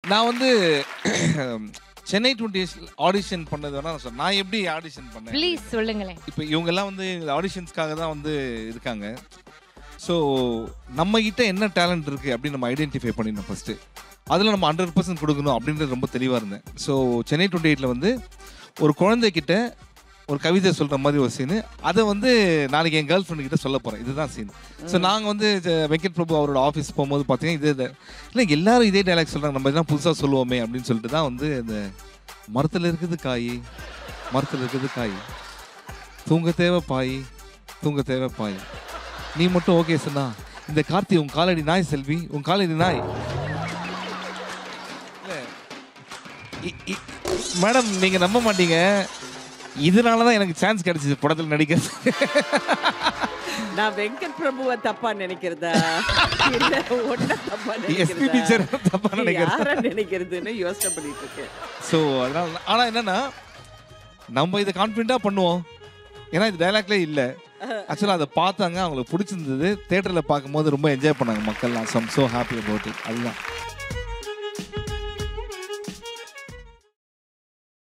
நான் வந்து Chennai twenty audition பண்ணது வேணா நான் சொல்றேன் நான் எப்படி ஆடிஷன் பண்ணேன் ப்ளீஸ் சொல்லுங்களேன் இப்போ இவங்கெல்லாம் வந்து ஆடிஷன்ஸ்க்காக தான் வந்து இருக்காங்க ஸோ நம்ம கிட்ட என்ன டேலண்ட் இருக்குது அப்படின்னு நம்ம ஐடென்டிஃபை பண்ணிடணும் ஃபஸ்ட்டு அதில் நம்ம ஹண்ட்ரட் பர்சன்ட் கொடுக்கணும் அப்படின்றது ரொம்ப தெளிவாக இருந்தேன் ஸோ சென்னை டுவெண்ட்டி எயிட்டில் வந்து ஒரு குழந்தைகிட்ட ஒரு கவிதை சொல்கிற மாதிரி ஒரு சீனு அதை வந்து நாளைக்கு என் கேர்ள் ஃப்ரெண்டு கிட்ட சொல்ல போகிறேன் இதுதான் சீன் ஸோ நாங்கள் வந்து ஜ- வெங்கட் பிரபு அவரோட ஆஃபீஸ் போகும்போது பார்த்தீங்கன்னா இதே இது- இல்லை எல்லாரும் இதே டைலாக் சொல்கிறாங்க நம்ம எல்லாம் புதுசாக சொல்லுவோமே அப்படின்னு சொல்லிட்டு தான் வந்து இந்த மரத்தில் இருக்குது காய் மரத்தில் இருக்குது காய் தூங்க தேவை பாய் தூங்க தேவை பாய் நீ மட்டும் ஓகே சொன்னா இந்த கார்த்தி உன் காலடி நாய் செல்வி உன் காலடி நாய் இல்ல, இ- இ- மேடம் நீங்க நம்ப மாட்டீங்க இதனால தான் எனக்கு சான்ஸ் கிடைச்சது படத்தில் நடிக்கிறது நான் வெங்கட் பிரபுவை தப்பா நினைக்கிறதா இல்ல ஒன்ன தப்பா எஸ்பி டீச்சர் நினைக்கிறதா தப்பா நினைக்கிறேன் யார நினைக்கிறதுன்னு யோசனை பண்ணிட்டு இருக்கேன் ஸோ அதனால ஆனால் என்னன்னா நம்ம இதை கான்ஃபிடண்ட்டாக பண்ணுவோம் ஏன்னா இது டைலாக்லேயே இல்லை ஆக்சுவலாக அதை பார்த்தாங்க அவங்களுக்கு பிடிச்சிருந்தது தேட்டரில் பார்க்கும்போது ரொம்ப என்ஜாய் பண்ணாங்க மக்கள்லாம் some so happy about it அதுதான்